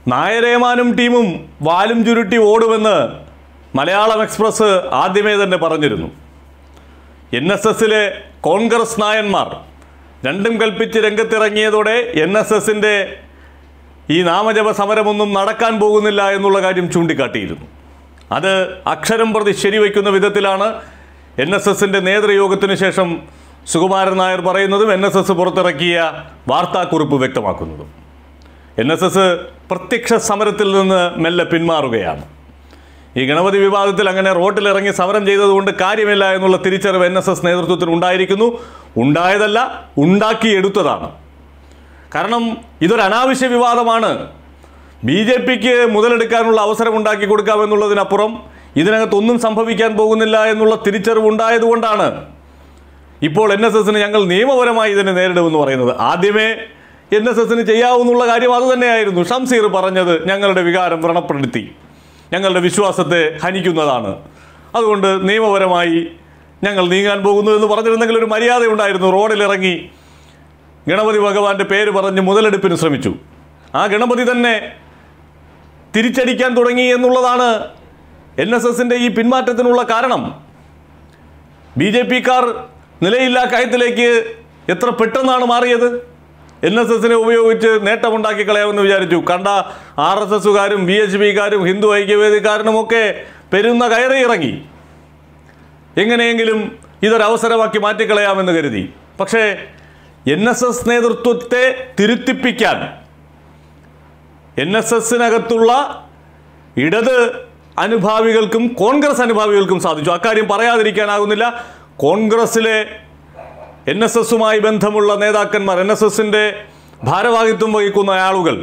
നായരേമാനും ടീമും വാലും ചുരുട്ടി ഓടുമെന്ന് മലയാളം എക്സ്പ്രസ് ആദ്യമേ തന്നെ പറഞ്ഞിരുന്നു എൻ എസ് എസിലെ കോൺഗ്രസ് നായന്മാർ രണ്ടും കൽപ്പിച്ച് രംഗത്തിറങ്ങിയതോടെ എൻ എസ് എസിൻ്റെ ഈ നാമജപ സമരമൊന്നും നടക്കാൻ പോകുന്നില്ല എന്നുള്ള കാര്യം ചൂണ്ടിക്കാട്ടിയിരുന്നു അത് അക്ഷരം പ്രതി ശരിവയ്ക്കുന്ന വിധത്തിലാണ് എൻ എസ് എസിൻ്റെ നേതൃയോഗത്തിന് ശേഷം സുകുമാരൻ നായർ പറയുന്നതും എൻ എസ് എസ് പുറത്തിറക്കിയ വാർത്താക്കുറിപ്പ് വ്യക്തമാക്കുന്നതും എൻ എസ് എസ് പ്രത്യക്ഷ സമരത്തിൽ നിന്ന് മെല്ലെ പിന്മാറുകയാണ് ഈ ഗണപതി വിവാദത്തിൽ അങ്ങനെ റോട്ടിലിറങ്ങി സമരം ചെയ്തതുകൊണ്ട് കാര്യമില്ല എന്നുള്ള തിരിച്ചറിവ് എൻ എസ് എസ് നേതൃത്വത്തിന് ഉണ്ടായിരിക്കുന്നു ഉണ്ടായതല്ല ഉണ്ടാക്കിയെടുത്തതാണ് കാരണം ഇതൊരു അനാവശ്യ വിവാദമാണ് ബി ജെ പിക്ക് മുതലെടുക്കാനുള്ള അവസരം ഉണ്ടാക്കി കൊടുക്കാമെന്നുള്ളതിനപ്പുറം ഇതിനകത്തൊന്നും സംഭവിക്കാൻ പോകുന്നില്ല എന്നുള്ള തിരിച്ചറിവ് ഉണ്ടായതുകൊണ്ടാണ് ഇപ്പോൾ എൻ എസ് എസിന് ഞങ്ങൾ നിയമപരമായി ഇതിനെ നേരിടുമെന്ന് പറയുന്നത് ആദ്യമേ എൻ എസ് എസിന് ചെയ്യാവുന്നുള്ള കാര്യം അതുതന്നെയായിരുന്നു ഷംസീർ പറഞ്ഞത് ഞങ്ങളുടെ വികാരം വ്രണപ്പെടുത്തി ഞങ്ങളുടെ വിശ്വാസത്തെ ഹനിക്കുന്നതാണ് അതുകൊണ്ട് നിയമപരമായി ഞങ്ങൾ നീങ്ങാൻ പോകുന്നു എന്ന് പറഞ്ഞിരുന്നെങ്കിൽ ഒരു മര്യാദ ഉണ്ടായിരുന്നു റോഡിലിറങ്ങി ഗണപതി ഭഗവാന്റെ പേര് പറഞ്ഞ് മുതലെടുപ്പിന് ശ്രമിച്ചു ആ ഗണപതി തന്നെ തിരിച്ചടിക്കാൻ തുടങ്ങി എന്നുള്ളതാണ് എൻ എസ് എസിൻ്റെ ഈ പിന്മാറ്റത്തിനുള്ള കാരണം ബി ജെ പിക്കാർ നിലയില്ലാ കയത്തിലേക്ക് എത്ര പെട്ടെന്നാണ് മാറിയത് എൻ എസ് എസിനെ ഉപയോഗിച്ച് നേട്ടമുണ്ടാക്കി കളയാമെന്ന് വിചാരിച്ചു കണ്ട ആർ എസ് എസുകാരും ബി എച്ച് പിക്കാരും ഹിന്ദു ഐക്യവേദിക്കാരനുമൊക്കെ പെരുന്ന കയറി ഇറങ്ങി എങ്ങനെയെങ്കിലും ഇതൊരവസരമാക്കി മാറ്റിക്കളയാമെന്ന് കരുതി പക്ഷേ എൻ എസ് എസ് നേതൃത്വത്തെ തിരുത്തിപ്പിക്കാൻ എൻ എസ് എസിനകത്തുള്ള ഇടത് അനുഭാവികൾക്കും കോൺഗ്രസ് അനുഭാവികൾക്കും സാധിച്ചു അക്കാര്യം പറയാതിരിക്കാനാകുന്നില്ല കോൺഗ്രസ്സിലെ എൻ എസ് എസുമായി ബന്ധമുള്ള നേതാക്കന്മാർ എൻ എസ് എസിൻ്റെ ഭാരവാഹിത്വം വഹിക്കുന്ന ആളുകൾ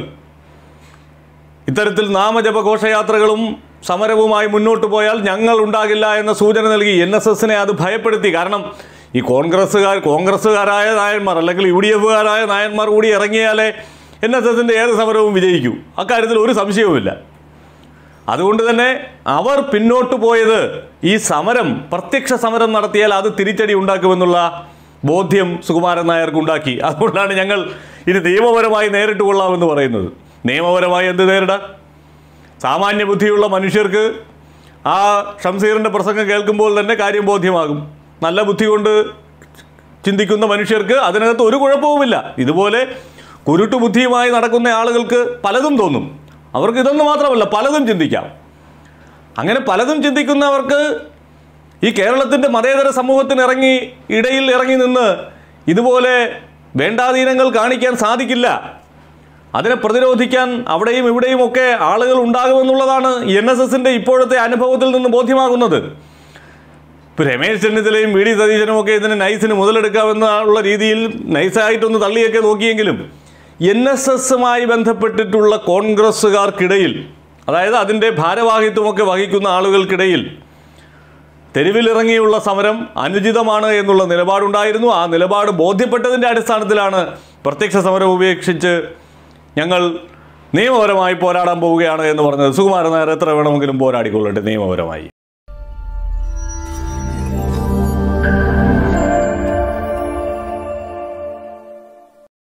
ഇത്തരത്തിൽ നാമജപ ഘോഷയാത്രകളും സമരവുമായി മുന്നോട്ട് പോയാൽ ഞങ്ങൾ ഉണ്ടാകില്ല എന്ന സൂചന നൽകി എൻ എസ് എസിനെ അത് ഭയപ്പെടുത്തി കാരണം ഈ കോൺഗ്രസ്സുകാർ കോൺഗ്രസ്സുകാരായ നായന്മാർ അല്ലെങ്കിൽ യു ഡി എഫുകാരായ നായന്മാർ കൂടി ഇറങ്ങിയാലേ എൻ എസ് എസിൻ്റെ ഏത് സമരവും വിജയിക്കൂ അക്കാര്യത്തിൽ ഒരു സംശയവുമില്ല അതുകൊണ്ട് തന്നെ അവർ പിന്നോട്ട് പോയത് ഈ സമരം പ്രത്യക്ഷ സമരം നടത്തിയാൽ അത് തിരിച്ചടി ഉണ്ടാക്കുമെന്നുള്ള ബോധ്യം സുകുമാരൻ നായർക്ക് ഉണ്ടാക്കി അതുകൊണ്ടാണ് ഞങ്ങൾ ഇത് നിയമപരമായി നേരിട്ട് കൊള്ളാമെന്ന് പറയുന്നത് നിയമപരമായി എന്ത് നേരിടാൻ സാമാന്യ ബുദ്ധിയുള്ള മനുഷ്യർക്ക് ആ ഷംസീറിൻ്റെ പ്രസംഗം കേൾക്കുമ്പോൾ തന്നെ കാര്യം ബോധ്യമാകും നല്ല ബുദ്ധി കൊണ്ട് ചിന്തിക്കുന്ന മനുഷ്യർക്ക് അതിനകത്ത് ഒരു കുഴപ്പവുമില്ല ഇതുപോലെ കുരുട്ടു ബുദ്ധിയുമായി നടക്കുന്ന ആളുകൾക്ക് പലതും തോന്നും അവർക്ക് ഇതൊന്നും മാത്രമല്ല പലതും ചിന്തിക്കാം അങ്ങനെ പലതും ചിന്തിക്കുന്നവർക്ക് ഈ കേരളത്തിൻ്റെ മതേതര സമൂഹത്തിന് ഇറങ്ങി ഇടയിൽ ഇറങ്ങി നിന്ന് ഇതുപോലെ വേണ്ടാധീനങ്ങൾ കാണിക്കാൻ സാധിക്കില്ല അതിനെ പ്രതിരോധിക്കാൻ അവിടെയും ഇവിടെയും ഒക്കെ ആളുകൾ ഉണ്ടാകുമെന്നുള്ളതാണ് എൻ എസ് എസിൻ്റെ ഇപ്പോഴത്തെ അനുഭവത്തിൽ നിന്ന് ബോധ്യമാകുന്നത് ഇപ്പോൾ രമേശ് ചെന്നിത്തലയും വി ഡി സതീശനും ഒക്കെ ഇതിന് നൈസിന് മുതലെടുക്കാമെന്നുള്ള രീതിയിൽ നൈസായിട്ടൊന്ന് തള്ളിയൊക്കെ നോക്കിയെങ്കിലും എൻ എസ് എസുമായി ബന്ധപ്പെട്ടിട്ടുള്ള കോൺഗ്രസ്സുകാർക്കിടയിൽ അതായത് അതിൻ്റെ ഭാരവാഹിത്വമൊക്കെ വഹിക്കുന്ന ആളുകൾക്കിടയിൽ തെരുവിലിറങ്ങിയുള്ള സമരം അനുചിതമാണ് എന്നുള്ള നിലപാടുണ്ടായിരുന്നു ആ നിലപാട് ബോധ്യപ്പെട്ടതിൻ്റെ അടിസ്ഥാനത്തിലാണ് പ്രത്യക്ഷ സമരം ഉപേക്ഷിച്ച് ഞങ്ങൾ നിയമപരമായി പോരാടാൻ പോവുകയാണ് എന്ന് പറഞ്ഞത് സുകുമാരൻ നായർ എത്ര വേണമെങ്കിലും പോരാടിക്കൊള്ളട്ടെ നിയമപരമായി